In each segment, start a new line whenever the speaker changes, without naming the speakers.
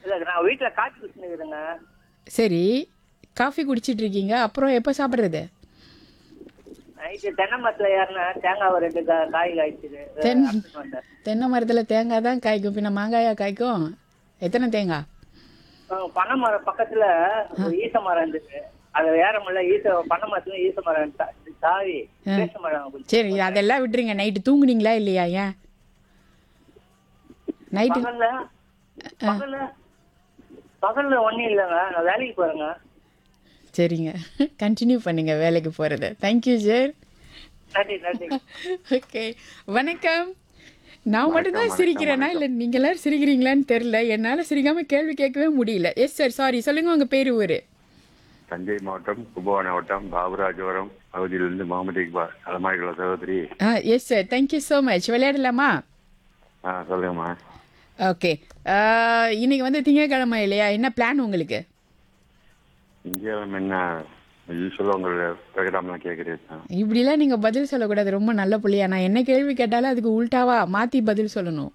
இல்ல நான் வீட்டுல காய்ச்சி குடிச்சுருக்குதுங்க
சரி காஃபி குடிச்சிட்டு இருக்கீங்க அப்புறம் எப்போ சாப்பிட்றது
நைட்டு தென்னை மரத்துல ஏறின தேங்காய் ஒரு ரெண்டு கா- காய் காய்ச்சிது
தென்
அறுத்துட்டு வந்தேன்
தென்னை மரத்தில் தேங்காய் தான் காய்க்கும் பின்ன மாங்காயா காய்க்கும் எத்தனை தேங்காய்
அஹ் பனை மரம் பக்கத்துல ஒரு ஈச மரம் இருந்துச்சு அது ஏற முடியல ஈச பனை மரத்துல ஈச மரம் தா- தாவி பேச மரம் குடிச்சு.
சரி அதெல்லாம் விட்டுருங்க நைட்டு தூங்குனீங்களா இல்லையா ஏன் நைட்டு
பகல்ல பகல்ல பகல்ல ஒண்ணும் இல்லைங்க நான் வேலைக்கு போறேங்க
சரிங்க கண்டினியூ பண்ணுங்க வேலைக்கு போகிறத தேங்க்யூ சார்
நன்றி நன்றி
ஓகே வணக்கம் நான் மட்டும்தான் சிரிக்கிறேனா இல்லை நீங்கள் எல்லாரும் சிரிக்கிறீங்களான்னு தெரில என்னால் சிரிக்காமல் கேள்வி கேட்கவே முடியல எஸ் சார் சாரி சொல்லுங்கள் உங்கள் பேர் ஊர்
தஞ்சை மாவட்டம் கும்பகோணம் மாவட்டம் பாபுராஜபுரம் பகுதியிலிருந்து முகமது இக்பால் நலமாய்கள சகோதரி
ஆ yes sir thank you so much விளையாடலாமா
ஆ சொல்லுங்கம்மா
ஓகே இன்னைக்கு வந்து திங்கட்கிழமை இல்லையா என்ன பிளான் உங்களுக்கு
இந்தியாவில் என்ன யூஸ்வலாக உங்களோட ப்ரோக்ராம்லாம் கேட்குறது தான்
இப்படிலாம் நீங்கள் பதில் சொல்லக்கூடாது ரொம்ப நல்ல புள்ளியா நான் என்ன கேள்வி கேட்டாலும் அதுக்கு உல்டாவா மாற்றி பதில் சொல்லணும்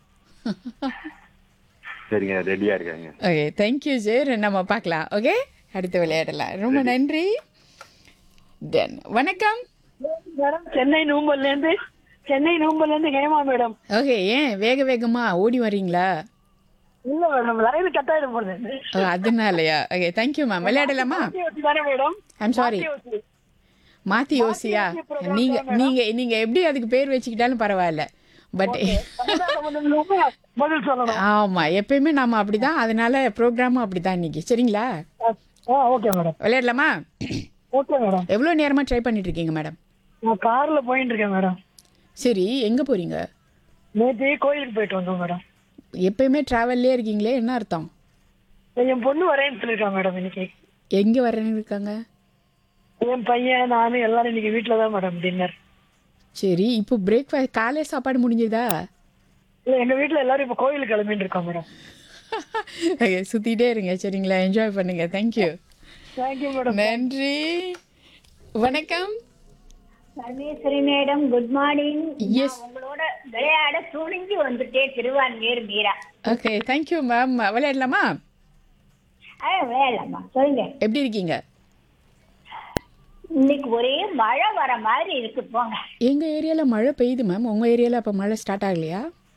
சரிங்க ரெடியாக இருக்காங்க
ஓகே தேங்க்யூ சார் நம்ம பார்க்கலாம் ஓகே அடுத்து விளையாடலாம் ரொம்ப நன்றி தென் வணக்கம்
மேடம் சென்னை நூம்பல்ல இருந்து சென்னை நூம்பல்ல இருந்து ஹேமா மேடம்
ஓகே ஏன் வேக வேகமா ஓடி வரீங்களா
இல்ல மேடம் லைன் கட் ஆயிட போகுது
ஓ அதனாலயா ஓகே தேங்க்யூ மேம் விளையாடலாமா
தானே மேடம்
ஐம் சாரி மாத்தி யோசியா நீங்க நீங்க நீங்க எப்படி அதுக்கு பேர் வச்சுக்கிட்டாலும் பரவாயில்ல பட்
பதில் சொல்லணும்
ஆமா எப்பயுமே நாம அப்படிதான் அதனால ப்ரோக்ராமும் அப்படிதான் இன்னைக்கு சரிங்களா
ஆ ஓகே மேடம்
விளையாடலாமா
ஓகே மேடம்
எவ்வளோ நேரமா ட்ரை பண்ணிட்டு இருக்கீங்க மேடம்
நான் கார்ல போயிட்டு இருக்கேன் மேடம்
சரி எங்க போறீங்க
நேற்று கோயிலுக்கு போயிட்டு வந்தோம் மேடம்
எப்பயுமே டிராவல்லே இருக்கீங்களே என்ன அர்த்தம்
என் பொண்ணு வரேன்னு சொல்லியிருக்கான் மேடம் இன்னைக்கு
எங்க வரேன்னு இருக்காங்க
என் பையன் நானு எல்லாரும் இன்னைக்கு வீட்டில தான் மேடம் டின்னர்
சரி இப்போ பிரேக்ஃபாஸ்ட் காலை சாப்பாடு முடிஞ்சதா
இல்ல எங்க வீட்ல எல்லாரும் இப்ப கோயிலுக்கு கிளம்பிட்டு இருக்கோம் மேடம்
ஓகே சுத்திட்டே இருங்க சரிங்களா என்ஜாய் பண்ணுங்க தேங்க்யூ
தேங்க்யூ மேடம்
நன்றி வணக்கம்
Parameswari madam good morning
yes
உங்களோட விளையாட துணிஞ்சு வந்துட்டேன் Thiruvanmiyur Meera
okay thank you ma'am விளையாடலாமா
ஆ வேலைம்மா சொல்லுங்க
எப்படி இருக்கீங்க
இன்னைக்கு ஒரே மழை வர மாதிரி இருக்கு போங்க
எங்க ஏரியால மழை பெய்யுது மேம் உங்க ஏரியால அப்ப மழை ஸ்டார்ட் ஆகலையா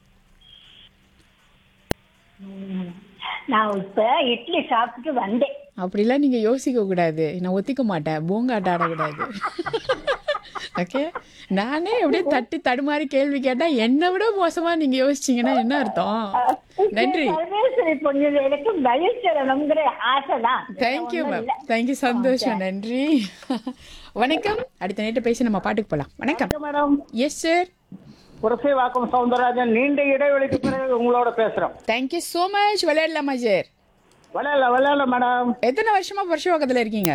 நான் இப்ப இட்லி சாப்பிட்டுட்டு வந்தேன்
அப்படிலாம் நீங்க யோசிக்க கூடாது நான் ஒத்திக்க மாட்டேன் பூங்காட்ட ஆடக்கூடாது ஓகே நானே அப்படியே தட்டி தடுமாறி கேள்வி கேட்டா என்னை விட மோசமா நீங்க யோசிச்சீங்கன்னா என்ன அர்த்தம் நன்றி
பரமேஸ்வரி பொண்ணு எனக்கு பதில் சொல்லணுங்கிற ஆசை தான்
தேங்க்யூ மேம் தேங்க்யூ சந்தோஷம் நன்றி வணக்கம் அடுத்த நேற்று பேசி நம்ம பாட்டுக்கு போலாம் வணக்கம்
madam
yes sir
Purasawalkam Soundararajan நீண்ட இடைவெளிக்கு பிறகு உங்களோட பேசுறோம்
தேங்க்யூ ஸோ மச் விளையாடலாமா சார்
விளையாடல விளையாடல மேடம்
எத்தனை வருஷமா புருஷவாக்கத்தில் இருக்கீங்க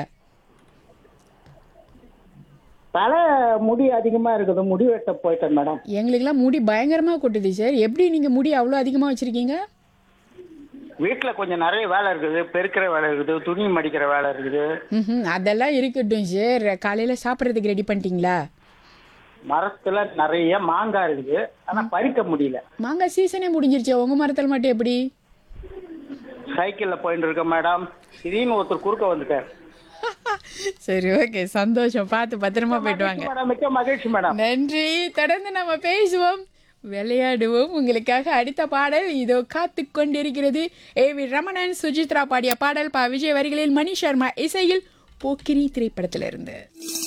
தலை முடி அதிகமா இருக்குது முடி வெட்ட போயிட்டேன் மேடம்
எங்களுக்கெல்லாம் முடி பயங்கரமா கொட்டுது சார் எப்படி நீங்க முடி அவ்வளோ அதிகமா வச்சிருக்கீங்க
வீட்டுல கொஞ்சம் நிறைய வேலை இருக்குது பெருக்கிற வேலை இருக்குது துணி மடிக்கிற வேலை இருக்குது
ம் அதெல்லாம் இருக்கட்டும் சார் காலையில சாப்பிட்றதுக்கு ரெடி பண்ணிட்டீங்களா
மரத்துல நிறைய மாங்காய் இருக்குது ஆனா பறிக்க முடியல
மாங்காய் சீசனே முடிஞ்சிருச்சு உங்க மரத்தில் மட்டும் எப்படி
சைக்கிள்ல போயிட்டு இருக்கேன் மேடம் திடீர்னு ஒருத்தர் குறுக்க வந்துட்டார்
சரி ஓகே சந்தோஷம் பார்த்து பத்திரமா போயிட்டு வாங்க
மேடம் மிக்க மகிழ்ச்சி மேடம்
நன்றி தொடர்ந்து நம்ம பேசுவோம் விளையாடுவோம் உங்களுக்காக அடுத்த பாடல் இதோ காத்து கொண்டிருக்கிறது ஏ வி ரமணன் சுஜித்ரா பாடிய பாடல் பா விஜய் வரிகளில் மணி சர்மா இசையில் போக்கிரி திரைப்படத்திலிருந்து